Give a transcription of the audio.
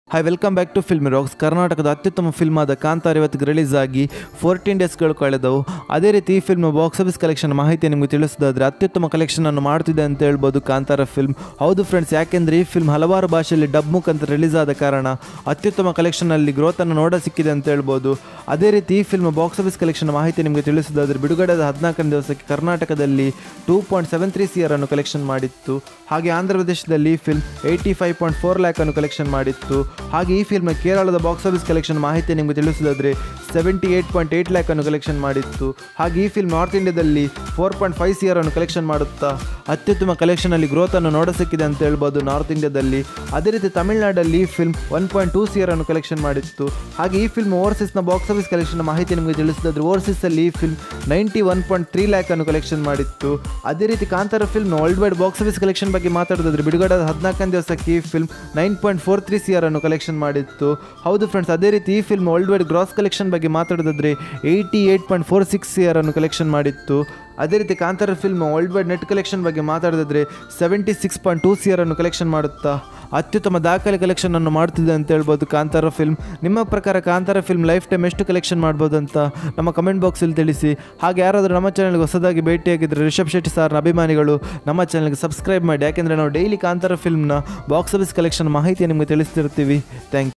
hi welcome back to Film Rocks ಕರ್ನಾಟಕದ ಅತ್ಯುತ್ತಮ film ಆದ ಕಾಂತಾರ ಇವತ್ತಿಗೆ ರಿಲೀಸ್ ಆಗಿ ಫೋರ್ಟೀನ್ ಡೇಸ್ಗಳು ಕಳೆದವು ಅದೇ ರೀತಿ ಈ ಫಿಲ್ಮ್ ಬಾಕ್ಸ್ ಆಫೀಸ್ ಕಲೆಕ್ಷನ್ ಮಾಹಿತಿ ನಿಮಗೆ ತಿಳಿಸೋದಾದ್ರೆ ಅತ್ಯುತ್ತಮ ಕಲೆಕ್ಷನ್ ಅನ್ನು ಮಾಡ್ತಿದೆ ಅಂತ ಹೇಳ್ಬೋದು ಕಾಂತಾರ ಫಿಲ್ಮ್ ಹೌದು ಫ್ರೆಂಡ್ಸ್ ಯಾಕೆಂದ್ರೆ ಈ ಫಿಲ್ಮ್ ಹಲವಾರು ಭಾಷೆಯಲ್ಲಿ ಡಬ್ ಮುಖಾಂತರ ರಿಲೀಸ್ ಆದ ಕಾರಣ ಅತ್ಯುತ್ತಮ ಕಲೆಕ್ಷನ್ ಅಲ್ಲಿ ಗ್ರೋತ್ ಅನ್ನು ನೋಡ ಸಿಕ್ಕಿದೆ ಅಂತ ಹೇಳ್ಬೋದು ಅದೇ ರೀತಿ ಈ ಫಿಲ್ಮ್ ಬಾಕ್ಸ್ ಆಫೀಸ್ ಕಲೆಕ್ಷನ್ ಮಾಹಿತಿ ನಿಮಗೆ ತಿಳಿಸೋದಾದ್ರೆ ಬಿಡುಗಡೆದ ಹದಿನಾಲ್ಕನೇ ದಿವಸಕ್ಕೆ ಕರ್ನಾಟಕದಲ್ಲಿ two point seven three C R ಅನ್ನು ಕಲೆಕ್ಷನ್ ಮಾಡಿತ್ತು ಹಾಗೆ ಆಂಧ್ರ ಪ್ರದೇಶದಲ್ಲಿ ಈ film eighty five point four lakh ಅನ್ನು ಕಲೆಕ್ಷನ್ ಮಾಡಿತ್ತು ಹಾಗೆ ಈ ಫಿಲ್ಮ್ ಕೇರಳದ ಬಾಕ್ಸ್ ಆಫೀಸ್ ಕಲೆಕ್ಷನ್ ಮಾಹಿತಿ ನಿಮಗೆ ತಿಳಿಸೋದಾದ್ರೆ seventy eight point eight lakh ಅನ್ನು ಕಲೆಕ್ಷನ್ ಮಾಡಿತ್ತು ಹಾಗೆ ಈ ಫಿಲ್ಮ್ ನಾರ್ತ್ ಇಂಡಿಯಾದಲ್ಲಿ four point five C R ಅನ್ನು ಕಲೆಕ್ಷನ್ ಮಾಡುತ್ತಾ ಅತ್ಯುತ್ತಮ ಕಲೆಕ್ಷನ್ ಅಲ್ಲಿ ಗ್ರೋತ್ ಅನ್ನು ನೋಡ ಸಿಕ್ಕಿದೆ ಅಂತ ಹೇಳ್ಬೋದು ನಾರ್ತ್ ಇಂಡಿಯಾದಲ್ಲಿ ಅದೇ ರೀತಿ ತಮಿಳುನಾಡಲ್ಲಿ ಈ film one point two C R ಅನ್ನು ಕಲೆಕ್ಷನ್ ಮಾಡಿತ್ತು ಹಾಗೆ ಈ ಫಿಲ್ಮ್ ಓವರ್ಸೀಸ್ನ ಬಾಕ್ಸ್ ಆಫೀಸ್ ಕಲೆಕ್ಷನ್ ಮಾಹಿತಿ ನಿಮಗೆ ತಿಳಿಸಿದ್ರೆ ಓವರ್ಸೀಸ್ ಅಲ್ಲಿ ಈ film ninety one point three lakh ಅನ್ನು ಕಲೆಕ್ಷನ್ ಮಾಡಿತ್ತು ಅದೇ ರೀತಿ Kantara film worldwide box office collection ಬಗ್ಗೆ ಮಾತಾಡೋದಾದ್ರೆ ಬಿಡುಗಡೆ ಹದಿನಾಲ್ಕನೇ ದಿವಸಕ್ಕೆ ಈ film nine point four three C R ಅನ್ನು ಕಲೆಕ್ಷನ್ ಮಾಡಿತ್ತು ಹೌದು ಫ್ರೆಂಡ್ಸ್ ಅದೇ ರೀತಿ ಈ film worldwide gross collection ಬಗ್ಗೆ ಮಾತಾಡೋದಾದ್ರೆ eighty eight point four six C R ಅನ್ನು ಕಲೆಕ್ಷನ್ ಮಾಡಿತ್ತು ಅದೇ ರೀತಿ Kantara film worldwide net collection ಬಗ್ಗೆ ಮಾತಾಡೋದಾದ್ರೆ seventy six point two C R ಅನ್ನು ಕಲೆಕ್ಷನ್ ಮಾಡುತ್ತಾ ಅತ್ಯುತ್ತಮ ದಾಖಲೆ ಕಲೆಕ್ಷನ್ ಅನ್ನು ಮಾಡ್ತಿದೆ ಅಂತ ಹೇಳ್ಬೋದು ಕಾಂತಾರ ಫಿಲ್ಮ್ ನಿಮ್ಮ ಪ್ರಕಾರ ಕಾಂತಾರ ಫಿಲ್ಮ್ ಲೈಫ್ ಟೈಮ್ ಎಷ್ಟು ಕಲೆಕ್ಷನ್ ಮಾಡ್ಬೋದು ಅಂತ ನಮ್ಮ ಕಮೆಂಟ್ ಬಾಕ್ಸಲ್ಲಿ ತಿಳಿಸಿ ಹಾಗೆ ಯಾರಾದರೂ ನಮ್ಮ ಚಾನಲ್ಗೆ ಹೊಸದಾಗಿ ಭೇಟಿಯಾಗಿದ್ದರೆ ರಿಷಬ್ ಶೆಟ್ಟಿ ಸಾರ್ನ ಅಭಿಮಾನಿಗಳು ನಮ್ಮ ಚಾನಲ್ಗೆ ಸಬ್ಸ್ಕ್ರೈಬ್ ಮಾಡಿ ಯಾಕೆಂದರೆ ನಾವು ಡೈಲಿ ಕಾಂತಾರ ಫಿಲ್ಮ್ನ ಬಾಕ್ಸ್ ಆಫೀಸ್ ಕಲೆಕ್ಷನ್ ಮಾಹಿತಿ ನಿಮಗೆ ತಿಳಿಸ್ತಿರ್ತೀವಿ ಥ್ಯಾಂಕ್